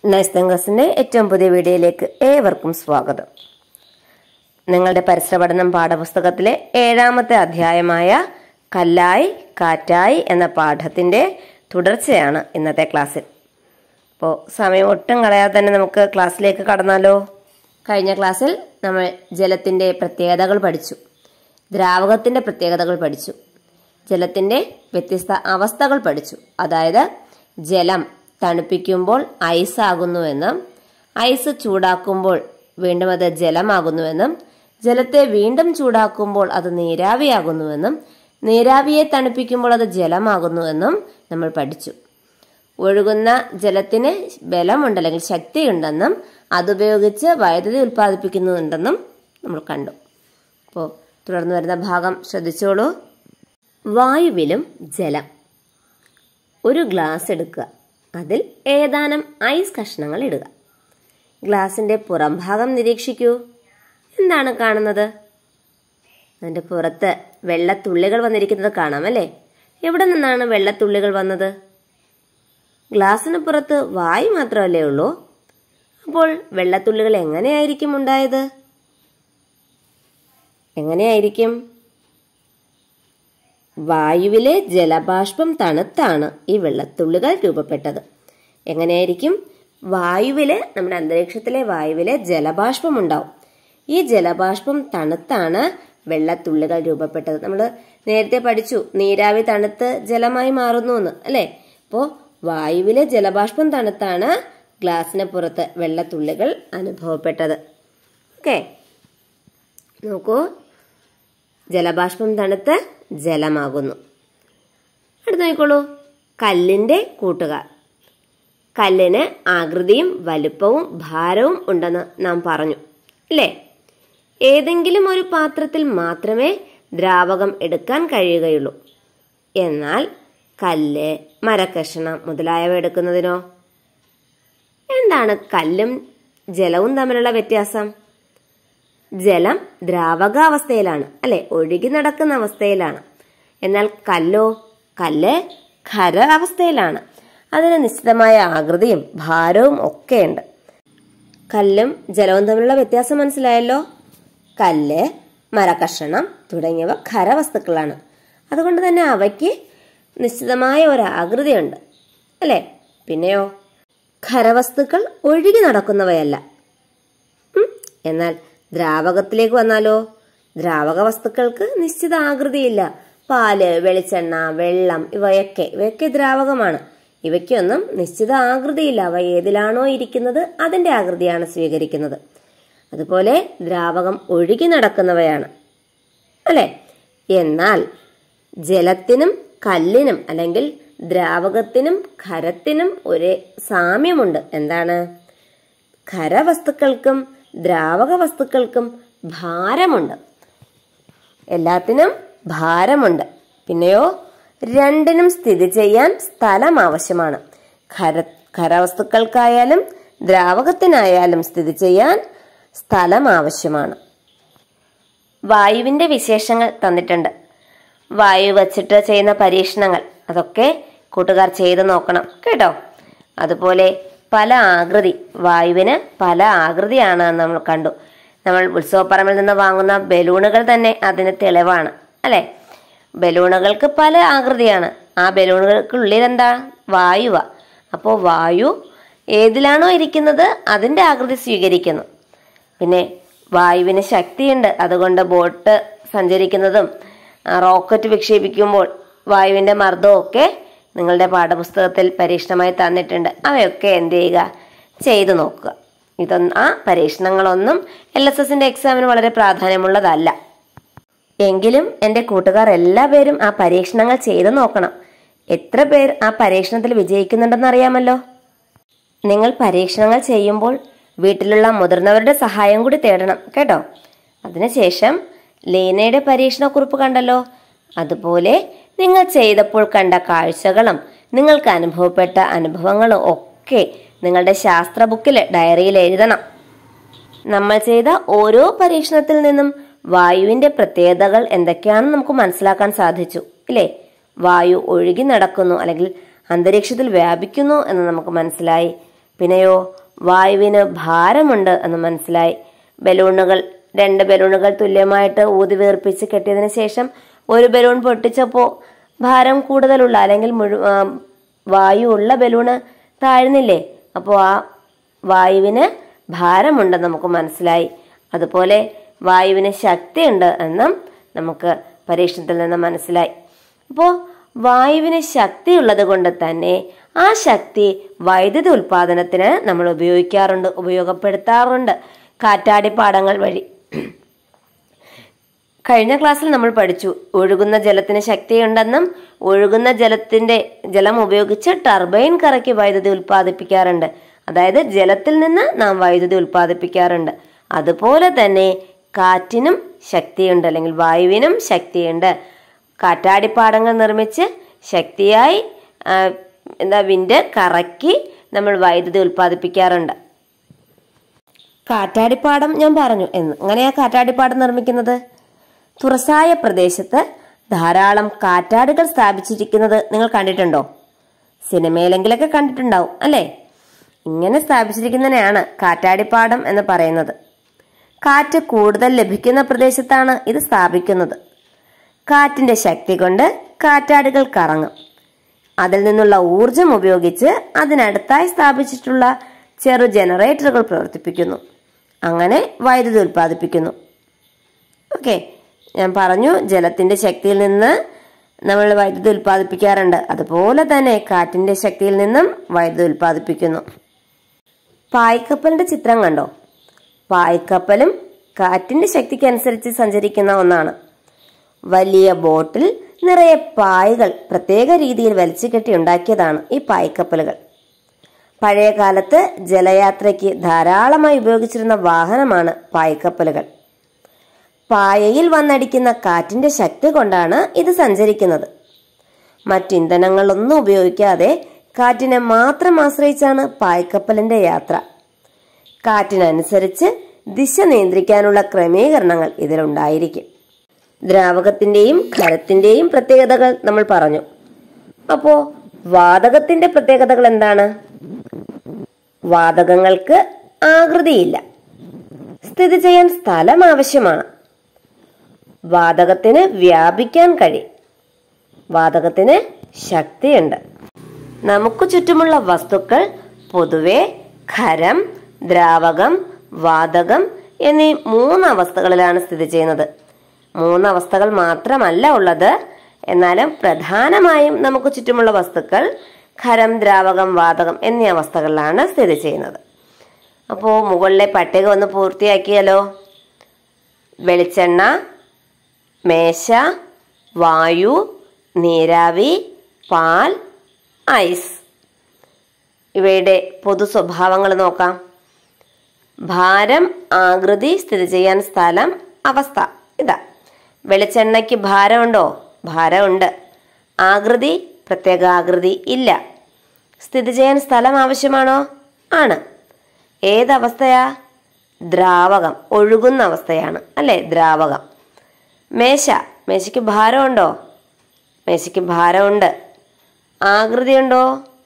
നൈസ്തങ്കസിന്റെ ഏറ്റവും പുതിയ വീഡിയോയിലേക്ക് ഏവർക്കും സ്വാഗതം നിങ്ങളുടെ പരിസര പഠനം പാഠപുസ്തകത്തിലെ ഏഴാമത്തെ അധ്യായമായ കല്ലായി കാറ്റായി എന്ന പാഠത്തിന്റെ തുടർച്ചയാണ് ഇന്നത്തെ ക്ലാസ്സിൽ അപ്പോൾ സമയം ഒട്ടും കളയാതെ തന്നെ നമുക്ക് ക്ലാസ്സിലേക്ക് കടന്നാലോ കഴിഞ്ഞ ക്ലാസ്സിൽ നമ്മൾ ജലത്തിന്റെ പ്രത്യേകതകൾ പഠിച്ചു ദ്രാവകത്തിന്റെ പ്രത്യേകതകൾ പഠിച്ചു ജലത്തിന്റെ വ്യത്യസ്ത അവസ്ഥകൾ പഠിച്ചു അതായത് ജലം തണുപ്പിക്കുമ്പോൾ ഐസ് ആകുന്നുവെന്നും ഐസ് ചൂടാക്കുമ്പോൾ വീണ്ടും അത് ജലമാകുന്നുവെന്നും ജലത്തെ വീണ്ടും ചൂടാക്കുമ്പോൾ അത് നീരാവിയാകുന്നുവെന്നും നീരാവിയെ തണുപ്പിക്കുമ്പോൾ അത് ജലമാകുന്നുവെന്നും നമ്മൾ പഠിച്ചു ഒഴുകുന്ന ജലത്തിന് ബലമുണ്ട് അല്ലെങ്കിൽ ശക്തിയുണ്ടെന്നും അതുപയോഗിച്ച് വൈദ്യുതി ഉൽപ്പാദിപ്പിക്കുന്നുണ്ടെന്നും നമ്മൾ കണ്ടു അപ്പോൾ തുടർന്ന് വരുന്ന ഭാഗം ശ്രദ്ധിച്ചോളൂ വായുവിലും ജലം ഒരു ഗ്ലാസ് എടുക്കുക അതിൽ ഏതാനും ഐസ് കഷ്ണങ്ങൾ ഇടുക ഗ്ലാസിന്റെ പുറംഭാഗം നിരീക്ഷിക്കൂ എന്താണ് കാണുന്നത് അതിന്റെ പുറത്ത് വെള്ളത്തുള്ളികൾ വന്നിരിക്കുന്നത് കാണാം അല്ലേ എവിടെ നിന്നാണ് വെള്ളത്തുള്ളികൾ വന്നത് ഗ്ലാസിന് പുറത്ത് വായു മാത്രമല്ലേ ഉള്ളൂ അപ്പോൾ വെള്ളത്തുള്ളികൾ എങ്ങനെയായിരിക്കും ഉണ്ടായത് എങ്ങനെയായിരിക്കും വായുവിലെ ജലബാഷ്പം തണുത്താണ് ഈ വെള്ളത്തുള്ളികൾ രൂപപ്പെട്ടത് എങ്ങനെയായിരിക്കും വായുവിലെ നമ്മുടെ അന്തരീക്ഷത്തിലെ വായുവിലെ ജലബാഷ്പം ഉണ്ടാവും ഈ ജലബാഷ്പം തണുത്താണ് വെള്ളത്തുള്ളികൾ രൂപപ്പെട്ടത് നമ്മൾ നേരത്തെ പഠിച്ചു നീരാവി തണുത്ത് ജലമായി മാറുന്നു എന്ന് അല്ലെ അപ്പോ വായുവിലെ ജലബാഷ്പം തണുത്താണ് ഗ്ലാസിന് പുറത്ത് വെള്ളത്തുള്ളികൾ അനുഭവപ്പെട്ടത് ഓക്കെ നോക്കൂ ജലബാഷ്പം തണുത്ത് ജലമാകുന്നു അടുത്ത് നോക്കിക്കോളൂ കല്ലിന്റെ കൂട്ടുകാർ കല്ലിന് ആകൃതിയും വലുപ്പവും ഭാരവും ഉണ്ടെന്ന് നാം പറഞ്ഞു അല്ലേ ഏതെങ്കിലും ഒരു പാത്രത്തിൽ മാത്രമേ ദ്രാവകം എടുക്കാൻ കഴിയുകയുള്ളൂ എന്നാൽ കല്ല് മരക്കഷണം മുതലായവ എടുക്കുന്നതിനോ എന്താണ് കല്ലും ജലവും തമ്മിലുള്ള വ്യത്യാസം ജലം ദ്രാവകാവസ്ഥയിലാണ് അല്ലെ ഒഴുകി നടക്കുന്ന അവസ്ഥയിലാണ് എന്നാൽ കല്ലോ കല്ല് ഖര അവസ്ഥയിലാണ് അതിന് നിശ്ചിതമായ ആകൃതിയും ഭാരവും ഒക്കെയുണ്ട് കല്ലും ജലവും തമ്മിലുള്ള വ്യത്യാസം മനസ്സിലായല്ലോ കല്ല് മരകഷണം തുടങ്ങിയവ ഖരവസ്തുക്കളാണ് അതുകൊണ്ട് തന്നെ അവയ്ക്ക് നിശ്ചിതമായ ഒരു ആകൃതിയുണ്ട് അല്ലേ പിന്നെയോ ഖരവസ്തുക്കൾ ഒഴുകി നടക്കുന്നവയല്ല ഉം, എന്നാൽ ദ്രാവകത്തിലേക്ക് വന്നാലോ ദ്രാവക വസ്തുക്കൾക്ക് നിശ്ചിത ആകൃതിയില്ല പാല് വെളിച്ചെണ്ണ വെള്ളം ഇവയൊക്കെ ഇവയൊക്കെ ദ്രാവകമാണ് ഇവയ്ക്കൊന്നും നിശ്ചിത ആകൃതിയില്ല അവ ഏതിലാണോ ഇരിക്കുന്നത് അതിന്റെ ആകൃതിയാണ് സ്വീകരിക്കുന്നത് അതുപോലെ ദ്രാവകം ഒഴുകി നടക്കുന്നവയാണ് അല്ലെ എന്നാൽ ജലത്തിനും കല്ലിനും അല്ലെങ്കിൽ ദ്രാവകത്തിനും ഖരത്തിനും ഒരേ സാമ്യമുണ്ട് എന്താണ് ഖരവസ്തുക്കൾക്കും ദ്രാവക വസ്തുക്കൾക്കും ഭാരമുണ്ട് എല്ലാത്തിനും ഭാരമുണ്ട് പിന്നെയോ രണ്ടിനും സ്ഥിതി ചെയ്യാൻ സ്ഥലം ആവശ്യമാണ് ഖര ഖരവസ്തുക്കൾക്കായാലും ദ്രാവകത്തിനായാലും സ്ഥിതി ചെയ്യാൻ സ്ഥലം ആവശ്യമാണ് വായുവിന്റെ വിശേഷങ്ങൾ തന്നിട്ടുണ്ട് വായു വച്ചിട്ട് ചെയ്യുന്ന പരീക്ഷണങ്ങൾ അതൊക്കെ കൂട്ടുകാർ ചെയ്തു നോക്കണം കേട്ടോ അതുപോലെ പല ആകൃതി വായുവിന് പല ആകൃതിയാണ് എന്ന് നമ്മൾ കണ്ടു നമ്മൾ ഉത്സവപ്പറമ്പിൽ നിന്ന് വാങ്ങുന്ന ബലൂണുകൾ തന്നെ അതിന് തെളിവാണ് അല്ലെ ബലൂണുകൾക്ക് പല ആകൃതിയാണ് ആ ബലൂണുകൾക്കുള്ളിൽ എന്താ വായുവ അപ്പോൾ വായു ഏതിലാണോ ഇരിക്കുന്നത് അതിന്റെ ആകൃതി സ്വീകരിക്കുന്നു പിന്നെ വായുവിന് ശക്തിയുണ്ട് അതുകൊണ്ട് ബോട്ട് സഞ്ചരിക്കുന്നതും ആ, റോക്കറ്റ് വിക്ഷേപിക്കുമ്പോൾ വായുവിന്റെ മർദ്ദവും ഒക്കെ നിങ്ങളുടെ പാഠപുസ്തകത്തിൽ പരീക്ഷണമായി തന്നിട്ടുണ്ട് അവയൊക്കെ എന്ത് ചെയ്യുക ചെയ്തു നോക്കുക ഇതൊന്നും ആ പരീക്ഷണങ്ങളൊന്നും എൽ എസ് എസിന്റെ എക്സാമിന് വളരെ പ്രാധാന്യമുള്ളതല്ല എങ്കിലും എൻ്റെ കൂട്ടുകാർ എല്ലാ പേരും ആ പരീക്ഷണങ്ങൾ ചെയ്തു നോക്കണം എത്ര പേർ ആ പരീക്ഷണത്തിൽ വിജയിക്കുന്നുണ്ടെന്ന് അറിയാമല്ലോ നിങ്ങൾ പരീക്ഷണങ്ങൾ ചെയ്യുമ്പോൾ വീട്ടിലുള്ള മുതിർന്നവരുടെ സഹായം കൂടി തേടണം കേട്ടോ അതിനുശേഷം ലീനയുടെ പരീക്ഷണക്കുറിപ്പ് കണ്ടല്ലോ അതുപോലെ നിങ്ങൾ ചെയ്തപ്പോൾ കണ്ട കാഴ്ചകളും നിങ്ങൾക്ക് അനുഭവപ്പെട്ട അനുഭവങ്ങളും ഒക്കെ നിങ്ങളുടെ ശാസ്ത്ര ബുക്കിൽ ഡയറിയിൽ എഴുതണം നമ്മൾ ചെയ്ത ഓരോ പരീക്ഷണത്തിൽ നിന്നും വായുവിന്റെ പ്രത്യേകതകൾ എന്തൊക്കെയാണെന്ന് നമുക്ക് മനസ്സിലാക്കാൻ സാധിച്ചു ഇല്ലേ വായു ഒഴുകി നടക്കുന്നു അല്ലെങ്കിൽ അന്തരീക്ഷത്തിൽ വ്യാപിക്കുന്നു എന്ന് നമുക്ക് മനസ്സിലായി പിന്നെയോ വായുവിന് ഭാരമുണ്ട് എന്ന് മനസ്സിലായി ബലൂണുകൾ രണ്ട് ബലൂണുകൾ തുല്യമായിട്ട് ഊതി വീർപ്പിച്ച് കെട്ടിയതിനു ശേഷം ഒരു ബലൂൺ പൊട്ടിച്ചപ്പോൾ ഭാരം കൂടുതലുള്ള അല്ലെങ്കിൽ മുഴു ആ, വായു ഉള്ള ബലൂണ് താഴ്ന്നില്ലേ അപ്പോൾ ആ വായുവിന് ഭാരമുണ്ടെന്ന് നമുക്ക് മനസ്സിലായി അതുപോലെ വായുവിന് ശക്തിയുണ്ട് എന്നും നമുക്ക് പരീക്ഷണത്തിൽ നിന്ന് മനസ്സിലായി അപ്പോൾ വായുവിന് ശക്തിയുള്ളത് കൊണ്ട് തന്നെ ആ ശക്തി വൈദ്യുതി ഉൽപാദനത്തിന് നമ്മൾ ഉപയോഗിക്കാറുണ്ട് ഉപയോഗപ്പെടുത്താറുണ്ട് കാറ്റാടിപ്പാടങ്ങൾ വഴി കഴിഞ്ഞ ക്ലാസ്സിൽ നമ്മൾ പഠിച്ചു ഒഴുകുന്ന ജലത്തിന് ശക്തിയുണ്ടെന്നും ഒഴുകുന്ന ജലത്തിന്റെ ജലം ഉപയോഗിച്ച് ടർബൈൻ കറക്കി വൈദ്യുതി ഉൽപ്പാദിപ്പിക്കാറുണ്ട് അതായത് ജലത്തിൽ നിന്ന് നാം വൈദ്യുതി ഉൽപ്പാദിപ്പിക്കാറുണ്ട് അതുപോലെ തന്നെ കാറ്റിനും ശക്തിയുണ്ട് അല്ലെങ്കിൽ വായുവിനും ശക്തിയുണ്ട് കാറ്റാടിപ്പാടങ്ങൾ നിർമ്മിച്ച് ശക്തിയായി ആ, എന്താ വിൻഡ് കറക്കി നമ്മൾ വൈദ്യുതി ഉൽപ്പാദിപ്പിക്കാറുണ്ട് കാറ്റാടിപ്പാടം ഞാൻ പറഞ്ഞു എന്ന് എങ്ങനെയാ കാറ്റാടിപ്പാടം നിർമ്മിക്കുന്നത് തുറസായ പ്രദേശത്ത് ധാരാളം കാറ്റാടികൾ സ്ഥാപിച്ചിരിക്കുന്നത് നിങ്ങൾ കണ്ടിട്ടുണ്ടോ സിനിമയിലെങ്കിലൊക്കെ കണ്ടിട്ടുണ്ടാവും അല്ലേ ഇങ്ങനെ സ്ഥാപിച്ചിരിക്കുന്നതിനെയാണ് കാറ്റാടിപ്പാടം എന്ന് പറയുന്നത് കാറ്റ് കൂടുതൽ ലഭിക്കുന്ന പ്രദേശത്താണ് ഇത് സ്ഥാപിക്കുന്നത് കാറ്റിന്റെ ശക്തി കൊണ്ട് കാറ്റാടികൾ കറങ്ങും അതിൽ നിന്നുള്ള ഊർജം ഉപയോഗിച്ച് അതിനടുത്തായി സ്ഥാപിച്ചിട്ടുള്ള ചെറു ജനറേറ്ററുകൾ പ്രവർത്തിപ്പിക്കുന്നു അങ്ങനെ വൈദ്യുതി ഉൽപ്പാദിപ്പിക്കുന്നു ഓക്കെ ഞാൻ പറഞ്ഞു ജലത്തിന്റെ ശക്തിയിൽ നിന്ന് നമ്മൾ വൈദ്യുതി ഉൽപ്പാദിപ്പിക്കാറുണ്ട് അതുപോലെ തന്നെ കാറ്റിന്റെ ശക്തിയിൽ നിന്നും വൈദ്യുതി ഉൽപ്പാദിപ്പിക്കുന്നു പായ്ക്കപ്പലിന്റെ ചിത്രം കണ്ടോ പായ്ക്കപ്പലും കാറ്റിന്റെ ശക്തിക്കനുസരിച്ച് സഞ്ചരിക്കുന്ന ഒന്നാണ് വലിയ ബോട്ടിൽ നിറയെ പായകൾ പ്രത്യേക രീതിയിൽ വലിച്ചു കെട്ടി ഉണ്ടാക്കിയതാണ് ഈ പായ്ക്കപ്പലുകൾ പഴയ കാലത്ത് ജലയാത്രയ്ക്ക് ധാരാളമായി ഉപയോഗിച്ചിരുന്ന വാഹനമാണ് പായ്ക്കപ്പലുകൾ പായയിൽ വന്നടിക്കുന്ന കാറ്റിന്റെ ശക്തി കൊണ്ടാണ് ഇത് സഞ്ചരിക്കുന്നത് മറ്റിന്ധനങ്ങളൊന്നും ഉപയോഗിക്കാതെ കാറ്റിനെ മാത്രം ആശ്രയിച്ചാണ് പായ്ക്കപ്പലിന്റെ യാത്ര കാറ്റിനനുസരിച്ച് ദിശ നിയന്ത്രിക്കാനുള്ള ക്രമീകരണങ്ങൾ ഇതിലുണ്ടായിരിക്കും ദ്രാവകത്തിന്റെയും ഖരത്തിന്റെയും പ്രത്യേകതകൾ നമ്മൾ പറഞ്ഞു അപ്പോ വാതകത്തിന്റെ പ്രത്യേകതകൾ എന്താണ് വാതകങ്ങൾക്ക് ആകൃതിയില്ല സ്ഥിതി ചെയ്യാൻ സ്ഥലം ആവശ്യമാണ് വാതകത്തിന് വ്യാപിക്കാൻ കഴിയും വാതകത്തിന് ശക്തിയുണ്ട് നമുക്ക് ചുറ്റുമുള്ള വസ്തുക്കൾ പൊതുവെ ഖരം ദ്രാവകം വാതകം എന്നീ മൂന്ന് അവസ്ഥകളിലാണ് സ്ഥിതി ചെയ്യുന്നത് മൂന്ന് അവസ്ഥകൾ മാത്രമല്ല ഉള്ളത് എന്നാലും പ്രധാനമായും നമുക്ക് ചുറ്റുമുള്ള വസ്തുക്കൾ ഖരം ദ്രാവകം വാതകം എന്നീ അവസ്ഥകളിലാണ് സ്ഥിതി ചെയ്യുന്നത് അപ്പോൾ മുകളിലെ പട്ടിക ഒന്ന് പൂർത്തിയാക്കിയാലോ വെളിച്ചെണ്ണ മേശ വായു നീരാവി പാൽ ഐസ് ഇവയുടെ പൊതു സ്വഭാവങ്ങൾ നോക്കാം ഭാരം ആകൃതി സ്ഥിതി ചെയ്യാൻ സ്ഥലം അവസ്ഥ ഇതാ വെളിച്ചെണ്ണയ്ക്ക് ഭാരമുണ്ടോ ഭാരമുണ്ട് ആകൃതി പ്രത്യേക ആകൃതി ഇല്ല സ്ഥിതി ചെയ്യാൻ സ്ഥലം ആവശ്യമാണോ ആണ് ഏതവസ്ഥയാ ദ്രാവകം ഒഴുകുന്ന അവസ്ഥയാണ് അല്ലേ ദ്രാവകം മേശ മേശയ്ക്ക് ഭാരമുണ്ടോ മേശയ്ക്ക് ഭാരമുണ്ട് ആകൃതിയുണ്ടോ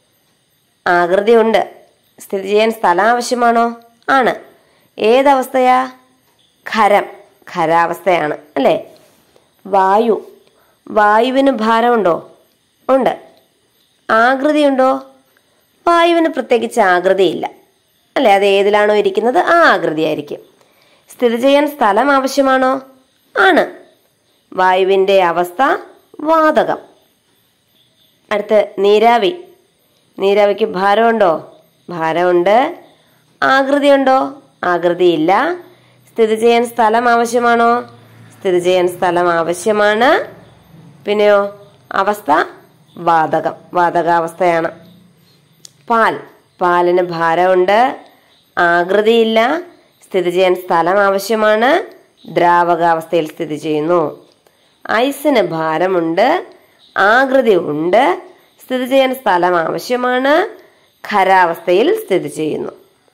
ആകൃതിയുണ്ട് സ്ഥിതി ചെയ്യാൻ സ്ഥലം ആവശ്യമാണോ ആണ് ഏതവസ്ഥയാ ഖരം ഖരാവസ്ഥയാണ് അല്ലേ വായു വായുവിന് ഭാരമുണ്ടോ ഉണ്ട് ആകൃതിയുണ്ടോ വായുവിന് പ്രത്യേകിച്ച് ആകൃതിയില്ല അല്ലേ അത് ഏതിലാണോ ഇരിക്കുന്നത് ആ ആകൃതിയായിരിക്കും സ്ഥിതി ചെയ്യാൻ സ്ഥലം ആവശ്യമാണോ ആണ് വായുവിൻ്റെ അവസ്ഥ വാതകം അടുത്ത് നീരാവി നീരാവിക്ക് ഭാരമുണ്ടോ ഭാരമുണ്ട് ആകൃതിയുണ്ടോ ആകൃതിയില്ല സ്ഥിതി ചെയ്യാൻ സ്ഥലം ആവശ്യമാണോ സ്ഥിതി ചെയ്യാൻ സ്ഥലം ആവശ്യമാണ് പിന്നെയോ അവസ്ഥ വാതകം വാതകാവസ്ഥയാണ് പാൽ പാലിന് ഭാരമുണ്ട് ആകൃതിയില്ല സ്ഥിതി ചെയ്യാൻ സ്ഥലം ആവശ്യമാണ് ദ്രാവകാവസ്ഥയിൽ സ്ഥിതി ചെയ്യുന്നു ഐസിന് ഭാരമുണ്ട് ആകൃതി ഉണ്ട് സ്ഥിതി ചെയ്യാൻ സ്ഥലം ആവശ്യമാണ് ഖരാവസ്ഥയിൽ സ്ഥിതി ചെയ്യുന്നു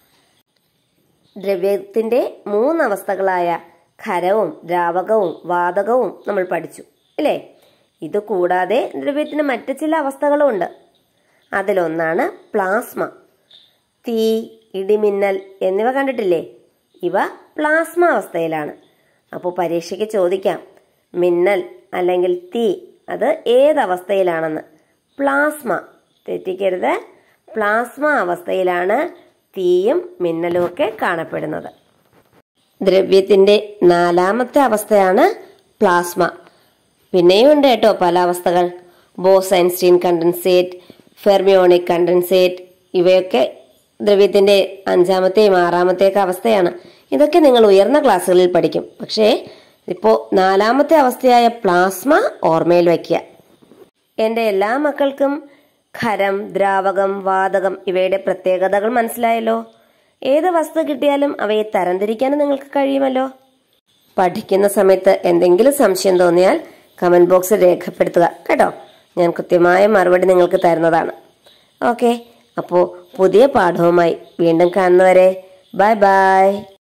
ദ്രവ്യത്തിന്റെ മൂന്നവസ്ഥകളായ ഖരവും ദ്രാവകവും വാതകവും നമ്മൾ പഠിച്ചു അല്ലേ ഇത് കൂടാതെ ദ്രവ്യത്തിന് മറ്റ് ചില അവസ്ഥകളും ഉണ്ട് അതിലൊന്നാണ് പ്ലാസ്മ തീ ഇടിമിന്നൽ എന്നിവ കണ്ടിട്ടില്ലേ ഇവ പ്ലാസ്മ അവസ്ഥയിലാണ് അപ്പോൾ പരീക്ഷയ്ക്ക് ചോദിക്കാം മിന്നൽ അല്ലെങ്കിൽ തീ അത് ഏതവസ്ഥയിലാണെന്ന് പ്ലാസ്മ തെറ്റിക്കരുത് പ്ലാസ്മ അവസ്ഥയിലാണ് തീയും മിന്നലും ഒക്കെ കാണപ്പെടുന്നത് ദ്രവ്യത്തിന്റെ നാലാമത്തെ അവസ്ഥയാണ് പ്ലാസ്മ പിന്നെയും ഉണ്ട് കേട്ടോ പല അവസ്ഥകൾ Bose Einstein condensate fermionic condensate ഇവയൊക്കെ ദ്രവ്യത്തിന്റെ അഞ്ചാമത്തെയും ആറാമത്തെയൊക്കെ അവസ്ഥയാണ് ഇതൊക്കെ നിങ്ങൾ ഉയർന്ന ക്ലാസ്സുകളിൽ പഠിക്കും പക്ഷേ ഇപ്പോൾ നാലാമത്തെ അവസ്ഥയായ പ്ലാസ്മ ഓർമ്മയിൽ വയ്ക്കുക എൻ്റെ എല്ലാ മക്കൾക്കും ഖരം ദ്രാവകം വാതകം ഇവയുടെ പ്രത്യേകതകൾ മനസ്സിലായല്ലോ ഏത് വസ്തു കിട്ടിയാലും അവയെ തരംതിരിക്കാനും നിങ്ങൾക്ക് കഴിയുമല്ലോ പഠിക്കുന്ന സമയത്ത് എന്തെങ്കിലും സംശയം തോന്നിയാൽ കമന്റ് ബോക്സിൽ രേഖപ്പെടുത്തുക കേട്ടോ ഞാൻ കൃത്യമായ മറുപടി നിങ്ങൾക്ക് തരുന്നതാണ് ഓക്കെ അപ്പോൾ പുതിയ പാഠവുമായി വീണ്ടും കാണുന്നവരെ ബൈ ബൈ